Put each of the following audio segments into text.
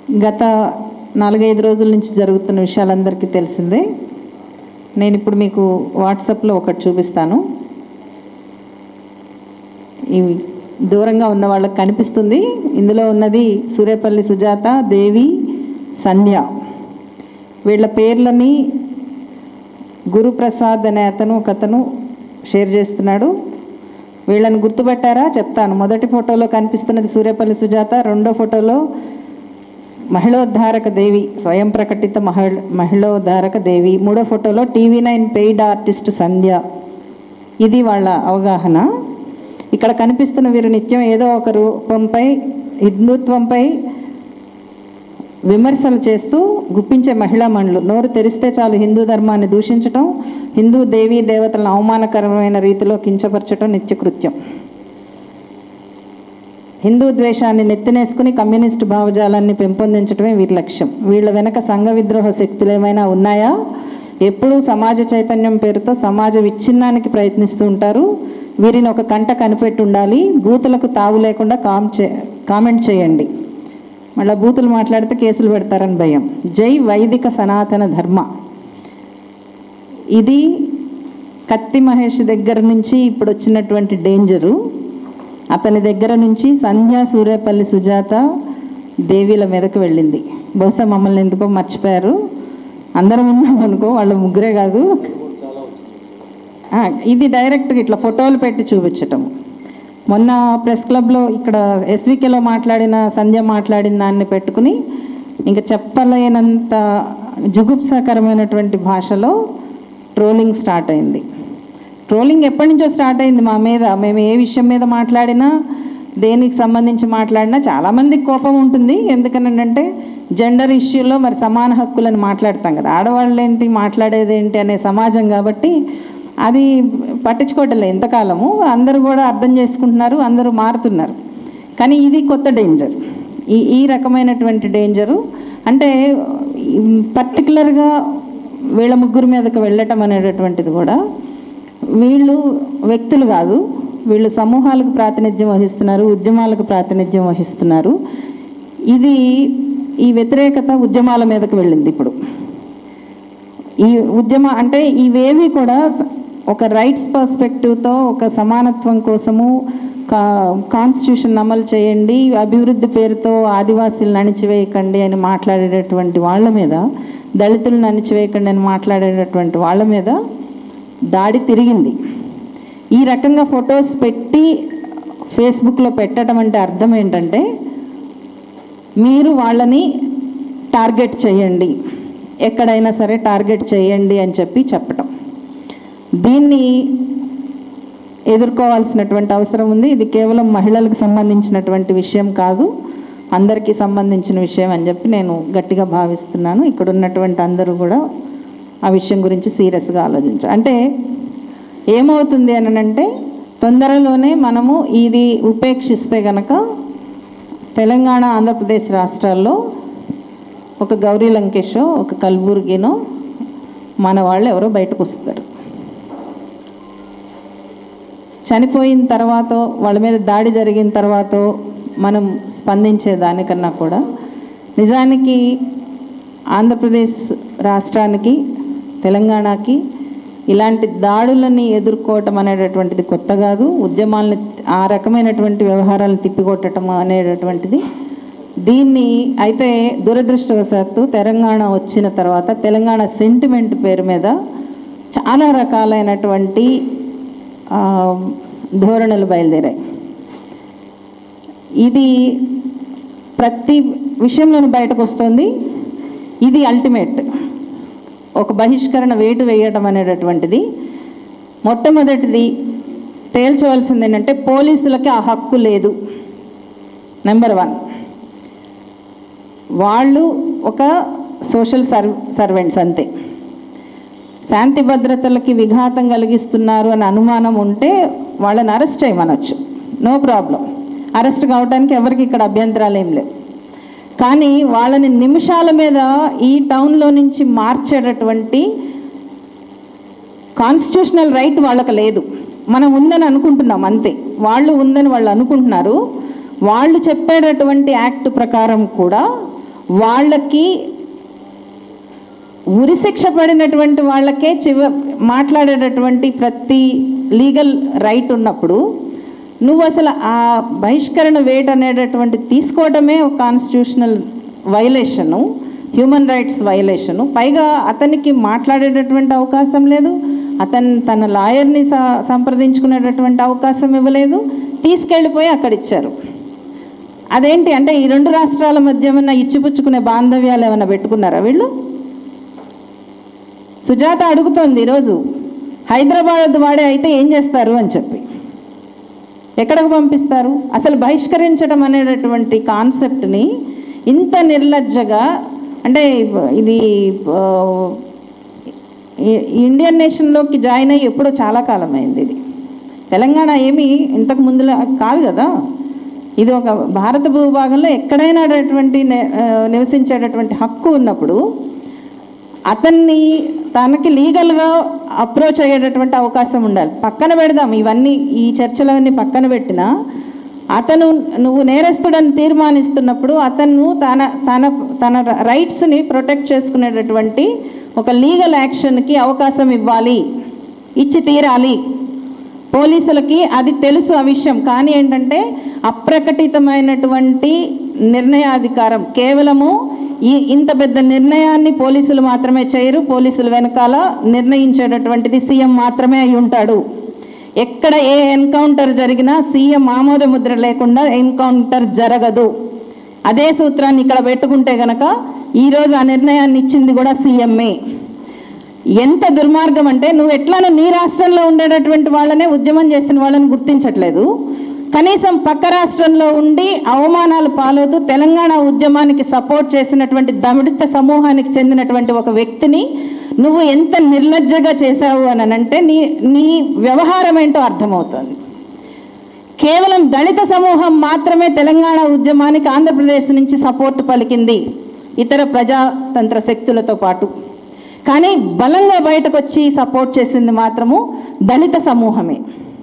గత నాలుగైదు రోజుల నుంచి జరుగుతున్న విషయాలందరికీ తెలిసిందే నేను ఇప్పుడు మీకు వాట్సాప్లో ఒకటి చూపిస్తాను ఇవి దూరంగా ఉన్న వాళ్ళకి కనిపిస్తుంది ఇందులో ఉన్నది సూర్యపల్లి సుజాత దేవి సంధ్య వీళ్ళ పేర్లని గురుప్రసాద్ అనే అతను ఒక అతను షేర్ చేస్తున్నాడు వీళ్ళని గుర్తుపెట్టారా చెప్తాను మొదటి ఫోటోలో కనిపిస్తున్నది సూర్యపల్లి సుజాత రెండో ఫోటోలో మహిళోద్ధారక దేవి స్వయం ప్రకటిత మహిళ మహిళోద్ధారక దేవి మూడో ఫోటోలో TV nine paid artist Sandhya ఇది వాళ్ళ అవగాహన ఇక్కడ కనిపిస్తున్న వీరు నిత్యం ఏదో ఒక రూపంపై హిందుత్వంపై విమర్శలు చేస్తూ గుప్పించే మహిళా మణులు నోరు తెరిస్తే చాలు హిందూ ధర్మాన్ని దూషించటం హిందూ దేవీ దేవతలను అవమానకరమైన రీతిలో కించపరచడం నిత్యకృత్యం హిందూ ద్వేషాన్ని నెత్తినేసుకుని కమ్యూనిస్టు భావజాలాన్ని పెంపొందించడమే వీరి లక్ష్యం వీళ్ళ వెనక సంఘ విద్రోహ శక్తులు ఏమైనా ఉన్నాయా ఎప్పుడూ సమాజ చైతన్యం పేరుతో సమాజ విచ్ఛిన్నానికి ప్రయత్నిస్తూ ఉంటారు వీరిని ఒక కంట కనిపెట్టి ఉండాలి బూతులకు తావు లేకుండా కామ్ చే కామెంట్ చేయండి మళ్ళీ బూతులు మాట్లాడితే కేసులు పెడతారని భయం జై వైదిక సనాతన ధర్మ ఇది కత్తి మహేష్ దగ్గర నుంచి ఇప్పుడు వచ్చినటువంటి డేంజరు అతని దగ్గర నుంచి సంధ్య సూర్యపల్లి సుజాత దేవీల మీదకు వెళ్ళింది బహుశా మమ్మల్ని ఎందుకో మర్చిపోయారు అందరం ఉన్నాం అనుకో వాళ్ళ ముగ్గురే కాదు ఆ, ఇది డైరెక్ట్గా ఇట్లా ఫోటోలు పెట్టి చూపించటం మొన్న ప్రెస్ క్లబ్లో ఇక్కడ ఎస్వికేలో మాట్లాడిన సంధ్య మాట్లాడిన దాన్ని పెట్టుకుని ఇంకా చెప్పలేనంత జుగుప్సాకరమైనటువంటి భాషలో ట్రోలింగ్ స్టార్ట్ అయింది ట్రోలింగ్ ఎప్పటి నుంచో స్టార్ట్ అయింది మా మీద మేము ఏ విషయం మీద మాట్లాడినా దేనికి సంబంధించి మాట్లాడినా చాలామందికి కోపం ఉంటుంది ఎందుకనంటే జెండర్ ఇష్యూలో మరి సమాన హక్కులని మాట్లాడతాం కదా ఆడవాళ్ళు ఏంటి మాట్లాడేది ఏంటి అనే సమాజం కాబట్టి అది పట్టించుకోవట్లే ఎంతకాలము అందరూ కూడా అర్థం చేసుకుంటున్నారు అందరూ మారుతున్నారు కానీ ఇది కొత్త డేంజర్ ఈ ఈ రకమైనటువంటి డేంజరు అంటే పర్టికులర్గా వీళ్ళ ముగ్గురు మీదకి వెళ్ళటం అనేటటువంటిది కూడా వీళ్ళు వ్యక్తులు కాదు వీళ్ళు సమూహాలకు ప్రాతినిధ్యం వహిస్తున్నారు ఉద్యమాలకు ప్రాతినిధ్యం వహిస్తున్నారు ఇది ఈ వ్యతిరేకత ఉద్యమాల మీదకు వెళ్ళింది ఇప్పుడు ఈ ఉద్యమ అంటే ఇవేవి కూడా స- ఒక రైట్స్ పర్స్పెక్టివ్తో ఒక సమానత్వం కోసము కా కాన్స్టిట్యూషన్ అమలు చేయండి అభివృద్ధి పేరుతో ఆదివాసీలను అణిచివేయకండి అని మాట్లాడేటటువంటి వాళ్ళ మీద దళితులను అణిచివేయకండి అని మాట్లాడేటటువంటి వాళ్ళ మీద దాడి తిరిగింది ఈ రకంగా ఫొటోస్ పెట్టి ఫేస్బుక్లో పెట్టడం అంటే అర్థం ఏంటంటే మీరు వాళ్ళని టార్గెట్ చేయండి ఎక్కడైనా సరే టార్గెట్ చేయండి అని చెప్పి చెప్పటం దీన్ని ఎదుర్కోవాల్సినటువంటి అవసరం ఉంది ఇది కేవలం మహిళలకు సంబంధించినటువంటి విషయం కాదు అందరికీ సంబంధించిన విషయం అని చెప్పి నేను గట్టిగా భావిస్తున్నాను ఇక్కడ ఉన్నటువంటి అందరూ కూడా ఆ విషయం గురించి సీరియస్గా ఆలోచించాలి అంటే ఏమవుతుంది అని అంటే తొందరలోనే మనము ఇది ఉపేక్షిస్తే గనక తెలంగాణ ఆంధ్రప్రదేశ్ రాష్ట్రాల్లో ఒక గౌరీ లంకేషో ఒక కల్బుర్గినో మన వాళ్ళు ఎవరో బయటకు వస్తారు చనిపోయిన తర్వాత వాళ్ళ మీద దాడి జరిగిన తర్వాత మనం స్పందించే దానికన్నా కూడా నిజానికి ఆంధ్రప్రదేశ్ రాష్ట్రానికి తెలంగాణకి ఇలాంటి దాడులని ఎదుర్కోవటం అనేటటువంటిది కొత్త కాదు ఉద్యమాలని ఆ రకమైనటువంటి వ్యవహారాలను తిప్పికొట్టడం అనేటటువంటిది దీన్ని అయితే దురదృష్టవశాత్తు తెలంగాణ వచ్చిన తర్వాత తెలంగాణ సెంటిమెంట్ పేరు మీద చాలా రకాలైనటువంటి ఆ, ధోరణులు బయలుదేరాయి ఇది ప్రతి విషయంలోనూ బయటకు వస్తుంది ఇది అల్టిమేట్ ఒక బహిష్కరణ వేటు వేయటం అనేటటువంటిది మొట్టమొదటిది తేల్చవలసింది ఏంటంటే పోలీసులకి ఆ హక్కు లేదు నెంబర్ వన్ వాళ్ళు ఒక సోషల్ సర్వ్ సర్వెంట్స్ అంతే శాంతి భద్రతలకి విఘాతం కలిగిస్తున్నారు అని అనుమానం ఉంటే వాళ్ళని అరెస్ట్ చేయమనొచ్చు నో ప్రాబ్లం అరెస్ట్ కావడానికి ఎవరికి ఇక్కడ అభ్యంతరాలు ఏం లేవు కానీ వాళ్ళని నిమిషాల మీద ఈ టౌన్లో నుంచి మార్చేటటువంటి కాన్స్టిట్యూషనల్ రైట్ వాళ్ళకి లేదు మనం ఉందని అనుకుంటున్నాం అంతే వాళ్ళు ఉందని వాళ్ళు అనుకుంటున్నారు వాళ్ళు చెప్పేటటువంటి యాక్ట్ ప్రకారం కూడా వాళ్ళకి ఉరిశిక్ష పడినటువంటి వాళ్ళకే చివ మాట్లాడేటటువంటి ప్రతి లీగల్ రైట్ ఉన్నప్పుడు నువ్వు అసలు ఆ బహిష్కరణ వేట్ అనేటటువంటి తీసుకోవడమే ఒక constitutional violation human rights violation పైగా అతనికి మాట్లాడేటటువంటి అవకాశం లేదు అతను తన లాయర్ని స సంప్రదించుకునేటటువంటి అవకాశం ఇవ్వలేదు తీసుకెళ్ళిపోయి అక్కడ ఇచ్చారు అదేంటి అంటే ఈ రెండు రాష్ట్రాల మధ్య ఏమన్నా ఇచ్చిపుచ్చుకునే బాంధవ్యాలు ఏమైనా పెట్టుకున్నారా వీళ్ళు సుజాత అడుగుతోంది ఈరోజు హైదరాబాద్ వాడే అయితే ఏం చేస్తారు అని చెప్పి ఎక్కడికి పంపిస్తారు అసలు బహిష్కరించడం అనేటటువంటి కాన్సెప్ట్ని ఇంత నిర్లజ్జగా అంటే ఇది ఆ, ఈ- ఇండియన్ నేషన్లోకి జాయిన్ అయ్యి ఎప్పుడో చాలా కాలం అయింది ఇది తెలంగాణ ఏమి ఇంతకు ముందులా కాదు కదా ఇది ఒక భారత భూభాగంలో ఎక్కడైనా అటువంటి నే- ఆ, నివసించేటటువంటి హక్కు ఉన్నప్పుడు అతన్ని తనకి లీగల్గా అప్రోచ్ అయ్యేటటువంటి అవకాశం ఉండాలి పక్కన పెడదాం ఇవన్నీ ఈ చర్చలన్నీ పక్కన పెట్టినా అతను నువ్వు నేరస్తుడని తీర్మానిస్తున్నప్పుడు అతను తన తన తన రైట్స్ని ప్రొటెక్ట్ చేసుకునేటటువంటి ఒక లీగల్ యాక్షన్కి అవకాశం ఇవ్వాలి ఇచ్చి తీరాలి పోలీసులకి అది తెలుసు ఆ విషయం కానీ ఏంటంటే అప్రకటితమైనటువంటి నిర్ణయాధికారం కేవలము ఈ ఇంత పెద్ద నిర్ణయాన్ని పోలీసులు మాత్రమే చేయరు పోలీసులు వెనకాల నిర్ణయించేటటువంటిది సీఎం మాత్రమే అయి ఉంటాడు ఎక్కడ ఏ ఎన్కౌంటర్ జరిగినా సీఎం ఆమోద ముద్ర లేకుండా ఎన్కౌంటర్ జరగదు అదే సూత్రాన్ని ఇక్కడ పెట్టుకుంటే గనక ఈరోజు ఆ నిర్ణయాన్ని ఇచ్చింది కూడా సీఎంఏ ఎంత దుర్మార్గం అంటే నువ్వు ఎట్లానో నీ రాష్ట్రంలో ఉండేటటువంటి వాళ్ళనే ఉద్యమం చేసిన వాళ్ళని గుర్తించట్లేదు కనీసం పక్క రాష్ట్రంలో ఉండి అవమానాలు పాలవుతూ తెలంగాణ ఉద్యమానికి సపోర్ట్ చేసినటువంటి దమిడిత సమూహానికి చెందినటువంటి ఒక వ్యక్తిని నువ్వు ఎంత నిర్లజ్జగా చేశావు అని అంటే నీ నీ వ్యవహారం ఏంటో అర్థమవుతుంది కేవలం దళిత సమూహం మాత్రమే తెలంగాణ ఉద్యమానికి ఆంధ్రప్రదేశ్ నుంచి సపోర్ట్ పలికింది ఇతర ప్రజాతంత్ర శక్తులతో పాటు కానీ బలంగా బయటకు వచ్చి సపోర్ట్ చేసింది మాత్రము దళిత సమూహమే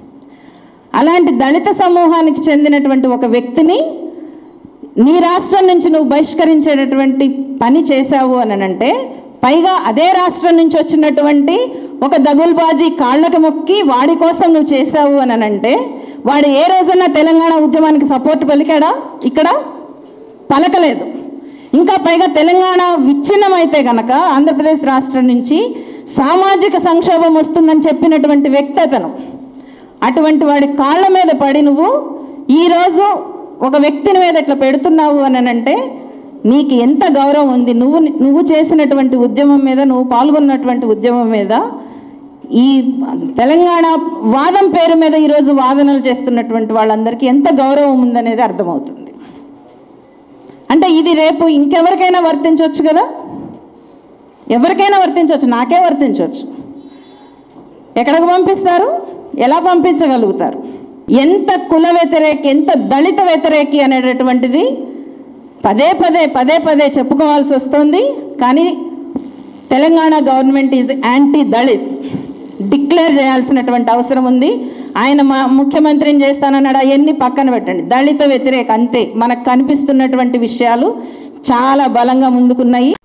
అలాంటి దళిత సమూహానికి చెందినటువంటి ఒక వ్యక్తిని నీ రాష్ట్రం నుంచి నువ్వు బహిష్కరించేటటువంటి పని చేశావు అని అంటే పైగా అదే రాష్ట్రం నుంచి వచ్చినటువంటి ఒక దగుల్బాజీ కాళ్ళకు మొక్కి వాడి కోసం నువ్వు చేశావు అని అంటే వాడు ఏ రోజన్నా తెలంగాణ ఉద్యమానికి సపోర్ట్ పలికాడా ఇక్కడ పలకలేదు ఇంకా పైగా తెలంగాణ విచ్ఛిన్నమైతే గనక ఆంధ్రప్రదేశ్ రాష్ట్రం నుంచి సామాజిక సంక్షోభం వస్తుందని చెప్పినటువంటి వ్యక్తి అతను అటువంటి వాడి కాళ్ళ మీద పడి నువ్వు ఈరోజు ఒక వ్యక్తిని మీద ఇట్లా పెడుతున్నావు అని అంటే నీకు ఎంత గౌరవం ఉంది నువ్వు నువ్వు చేసినటువంటి ఉద్యమం మీద నువ్వు పాల్గొన్నటువంటి ఉద్యమం మీద ఈ తెలంగాణ వాదం పేరు మీద ఈరోజు వాదనలు చేస్తున్నటువంటి వాళ్ళందరికీ ఎంత గౌరవం ఉందనేది అర్థమవుతుంది అంటే ఇది రేపు ఇంకెవరికైనా వర్తించవచ్చు కదా ఎవరికైనా వర్తించవచ్చు నాకే వర్తించవచ్చు ఎక్కడికి పంపిస్తారు ఎలా పంపించగలుగుతారు ఎంత కుల వ్యతిరేకి ఎంత దళిత వ్యతిరేకి అనేటటువంటిది పదే పదే పదే పదే చెప్పుకోవాల్సి వస్తుంది కానీ Telangana government is anti Dalit declare చేయాల్సినటువంటి అవసరం ఉంది ఆయన మా ముఖ్యమంత్రిని చేస్తానన్నాడు అవన్నీ పక్కన పెట్టండి దళిత వ్యతిరేక అంతే మనకు కనిపిస్తున్నటువంటి విషయాలు చాలా బలంగా ముందుకున్నాయి